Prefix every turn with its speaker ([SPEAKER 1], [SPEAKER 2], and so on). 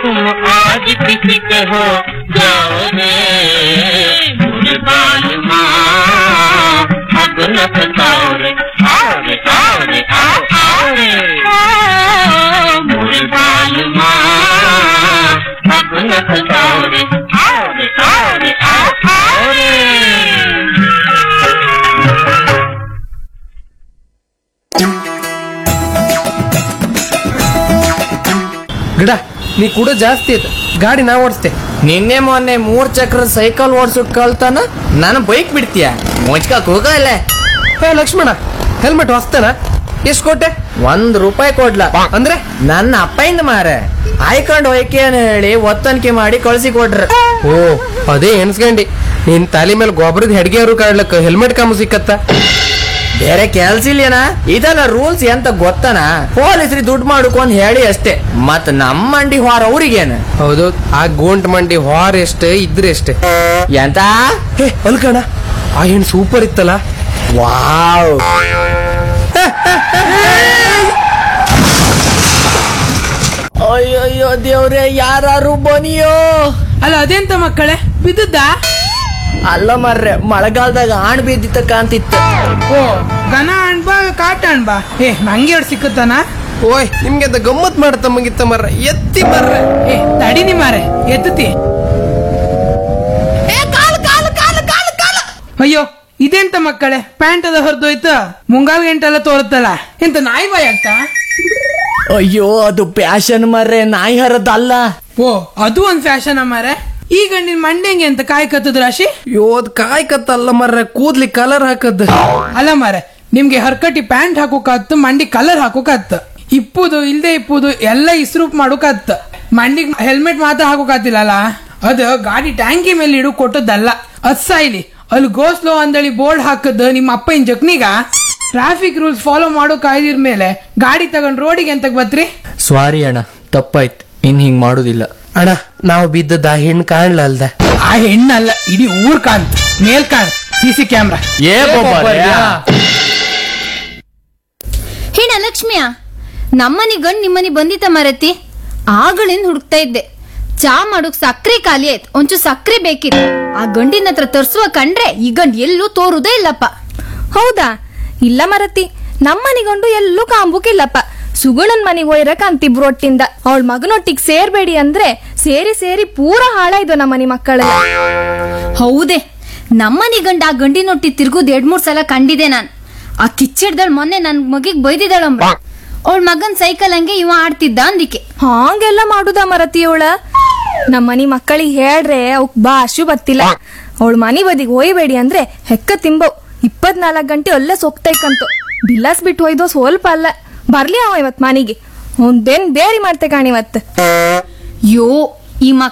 [SPEAKER 1] तुम आज किसी के हो जाओगे मुझे बाल माँ अब न सताओ रे आओ रे आओ रे आओ आओ रे मुझे बाल माँ अब न सताओ रे आओ रे आओ रे आओ आओ रे
[SPEAKER 2] ಗಿಡ ನೀ ಕೂಡ ಜಾಸ್ತಿ ಐತೆ ಗಾಡಿ ನಾ ಓಡಿಸ್ತೆ
[SPEAKER 3] ನಿನ್ನೆ ಮೊನ್ನೆ ಮೂರ್ ಚಕ್ರ ಸೈಕಲ್ ಓಡ್ಸೋದ್ ಕಲ್ತಾನ ನಾನು ಬೈಕ್ ಬಿಡ್ತೀಯ ಮುಚ್ಕಕ್ ಹೋಗಲ್ಲ
[SPEAKER 2] ಹೇ ಲಕ್ಷ್ಮಣ ಹೆಲ್ಮೆಟ್ ಹೊಸ್ತೇನ ಎಷ್ಟು ಕೊಟ್ಟೆ
[SPEAKER 3] ಒಂದ್ ರೂಪಾಯಿ ಕೊಡ್ಲ
[SPEAKER 2] ಅಂದ್ರೆ
[SPEAKER 3] ನನ್ನ ಅಪ್ಪಯಿಂದ ಮಾರೆ ಆಯ್ಕೊಂಡ್ ಹೋಯ್ಕೆ ಅಂತ ಹೇಳಿ ಒತ್ತನಿಕೆ ಮಾಡಿ ಕಳ್ಸಿ ಕೊಟ್ರ
[SPEAKER 2] ಓ ಅದೇ ಎನ್ಸ್ಕಂಡಿ ನಿನ್ ತಾಲಿ ಮೇಲೆ ಗೊಬ್ಬರದ ಹೆಡ್ಗೆಯವರು ಕಾಡ್ಲಕ್ಕ ಹೆಲ್ಮೆಟ್ ಕಾಮು ಸಿಕ್ಕತ್ತ
[SPEAKER 3] ಬೇರೆ ಕೆಲ್ಸ ಇಲ್ಲೇನ ಇದೆಲ್ಲ ರೂಲ್ಸ್ ಎಂತ ಗೊತ್ತನ ಪೊಲೀಸ್ರಿ ದುಡ್ಡು ಮಾಡ್ಕೊಂಡ್ ಹೇಳಿ ಅಷ್ಟೇ ಮತ್ ನಮ್ಮ ಮಂಡಿ ಹೊರ ಅವ್ರಿಗೇನ
[SPEAKER 2] ಹೌದು ಆ ಗೋಂಟ್ ಮಂಡಿ ಹಾರ್ ಎಷ್ಟೇ ಇದ್ರೆ ಎಷ್ಟೇ
[SPEAKER 3] ಎಂತ
[SPEAKER 2] ಹೇ ಅಲ್ಕಣ ಆ ಹೆಣ್ ಸೂಪರ್ ಇತ್ತಲ್ಲ
[SPEAKER 3] ವಾವ್ ಅಯ್ಯಯ್ಯೋ ದೇವ್ರೆ ಯಾರು ಬನಿಯೋ
[SPEAKER 4] ಅಲ್ಲ ಅದೆಂತ ಮಕ್ಕಳೇ ಬಿದ್ದದ್ದಾ
[SPEAKER 3] ಅಲ್ಲ ಮರ್ರೆ ಮಳೆಗಾಲದಾಗ ಆಣ್ ಬಿದ್ದಿತ್ತ ಕಾಂತಿತ್ತು
[SPEAKER 4] ಓ ಘನ ಅಣ್ಬಾ ಕಾಟ ಅಣ್ಬಾ ಏ ನಂಗೆ ಎರಡು ಸಿಕ್ಕುತ್ತಾನ
[SPEAKER 2] ಓಯ್ ನಿಮ್ಗೆ ಅದ ಗಮ್ಮತ್ ಮಾಡತ್ತ ಮುಗಿತ್ತ ಮರ್ರ ಎತ್ತಿ ಬರ್ರೆ
[SPEAKER 4] ಏ ತಡಿನಿ ಮಾರೆ ಎತ್ತತಿ ಅಯ್ಯೋ ಇದೆಂತ ಮಕ್ಕಳೇ ಪ್ಯಾಂಟ್ ಅದ ಹೊರದೋಯ್ತ ಮುಂಗಾಲ್ ಗಂಟೆಲ್ಲ ತೋರುತ್ತಲ್ಲ ಎಂತ ನಾಯಿ ಬಾಯ್ ಆಗ್ತಾ
[SPEAKER 3] ಅಯ್ಯೋ ಅದು ಪ್ಯಾಶನ್ ಮರ್ರೆ ನಾಯಿ ಹರದಲ್ಲ
[SPEAKER 4] ಓ ಅದು ಒಂದ್ ಫ್ಯಾಷನ್ ಮಾರೆ ಈಗ ನಿನ್ ಮಂಡೆಂಗೆ ಅಂತ ಕಾಯ್ ಕತ್ತದ ರಾಶಿ
[SPEAKER 2] ಯೋದ್ ಕಾಯ್ಕತ್ತಲ್ಲ ಮರ್ರ ಕೂದ್ಲಿ ಕಲರ್ ಹಾಕದ್
[SPEAKER 4] ಅಲ್ಲ ಮಾರೆ ನಿಮ್ಗೆ ಹರ್ಕಟಿ ಪ್ಯಾಂಟ್ ಹಾಕೋಕತ್ತು ಮಂಡಿ ಕಲರ್ ಹಾಕೋಕತ್ತು ಇಪ್ಪುದು ಇಲ್ದೆ ಇಪ್ಪುದು ಎಲ್ಲ ಇಸ್ರೂಪ್ ಮಾಡೋಕತ್ತು ಮಂಡಿಗ್ ಹೆಲ್ಮೆಟ್ ಮಾತ್ರ ಹಾಕೋಕತ್ತಿಲ್ಲಲ್ಲ ಅದು ಗಾಡಿ ಟ್ಯಾಂಕಿ ಮೇಲೆ ಇಡು ಕೊಟ್ಟದ್ದಲ್ಲ ಅದ್ ಸಾಯ್ಲಿ ಅಲ್ಲಿ ಗೋಸ್ಲೋ ಅಂದಳಿ ಬೋರ್ಡ್ ಹಾಕದ್ ನಿಮ್ಮ ಅಪ್ಪನ ಜಕ್ನಿಗ ಟ್ರಾಫಿಕ್ ರೂಲ್ಸ್ ಫಾಲೋ ಮಾಡೋ ಕಾಯ್ದಿರ್ ಮೇಲೆ ಗಾಡಿ ತಗೊಂಡ್ ರೋಡಿಗೆ ಎಂತ ಬತ್ರಿ
[SPEAKER 3] ಸಾರಿ ಅಣ್ಣ ತಪ್ಪಾಯ್ತು ಇನ್ ಹಿಂಗ್ ಮಾಡುದಿಲ್ಲ
[SPEAKER 2] ಅಣ್ಣ ನಾವು ಬಿದ್ದದ ಆ ಹೆಣ್ ಕಾಣ್ಲ ಅಲ್ದ
[SPEAKER 4] ಆ ಹೆಣ್ಣಲ್ಲ ಇಡೀ ಊರ್ ಕಾಂತ್ ಮೇಲ್ ಕಾಣ್ ಸಿ ಸಿ ಕ್ಯಾಮ್ರಾ
[SPEAKER 3] ಏ
[SPEAKER 5] ಹೇಣ ಲಕ್ಷ್ಮಿಯ ನಮ್ಮನಿ ಗಂಡ್ ನಿಮ್ಮನಿ ಬಂದಿತ್ತ ಮರತಿ ಆಗಳಿಂದ ಹುಡುಕ್ತಾ ಇದ್ದೆ ಚಾ ಮಾಡೋಕ್ ಸಕ್ರೆ ಖಾಲಿ ಆಯ್ತು ಒಂಚೂರು ಸಕ್ರೆ ಬೇಕಿತ್ತು ಆ ಗಂಡಿನ ಹತ್ರ ತರ್ಸುವ ಕಂಡ್ರೆ ಈ ಗಂಡ್ ಎಲ್ಲೂ ತೋರುದೇ ಇಲ್ಲಪ್ಪ
[SPEAKER 6] ಹೌದಾ ಇಲ್ಲ ಮರತಿ ನಮ್ಮನಿಗೊಂಡು ಎಲ್ಲೂ ಕಾಂಬುಕಿಲ್ಲಪ್ಪ ಸುಗುಣನ್ ಮನಿಗ್ ಒಯ್ರಕ್ ಅಂತಿಬ್ರು ಒಟ್ಟಿಂದ ಅವಳ ಮಗನೊಟ್ಟಿಗ್ ಸೇರ್ಬೇಡಿ ಅಂದ್ರೆ ಸೇರಿ ಸೇರಿ ಪೂರ ಹಾಳಾಯ್ದು ನಮ್ಮನಿ ಮಕ್ಕಳೆಲ್ಲ
[SPEAKER 5] ಹೌದೇ ನಮ್ಮನಿ ಗಂಡ ಆ ಗಂಡಿನೊಟ್ಟಿ ತಿರ್ಗುದ್ ಎರಡ್ ಮೂರ್ ಸಲ ಕಂಡಿದೆ ನಾನ್ ಆ ಕಿಚ್ಚಿಡ್ದಳ್ ಮೊನ್ನೆ ನನ್ ಮಗಿಗ್ ಬೈದಿದ್ದಾಳಂಬ ಅವಳ ಮಗನ್ ಸೈಕಲ್ ಹಂಗೆ ಇವ ಆಡ್ತಿದ್ದ ಅಂದಿಕೆ
[SPEAKER 6] ಹಾಂಗೆಲ್ಲ ಮಾಡುದ ಮರತಿ ಅವಳ ನಮ್ಮನಿ ಮಕ್ಕಳಿಗೆ ಹೇಳ್ರೆ ಅವಕ್ ಭಾಷು ಬತ್ತಿಲ್ಲ ಅವಳ ಮನಿ ಬದಿಗ್ ಒಯ್ಬೇಡಿ ಅಂದ್ರೆ ಹೆಕ್ಕ ತಿಂಬವ್ ಇಪ್ಪತ್ನಾಲ್ಕು ಗಂಟೆ ಅಲ್ಲೇ ಸೊಕ್ತೈಕಂತು ಬಿಲ್ಲಾಸ್ ಬಿಟ್ಟು ಒಯ್ದೋ ಸ್ವಲ್ಪ ಅಲ್ಲ ಬರ್ಲಿ ಅವ ಇವತ್ ಮನಿಗೆ ಒಂದೇನ್ ಬೇರಿ ಮಾಡ್ತೆ ಕಾಣಿವತ್
[SPEAKER 5] ಯೋ ಈ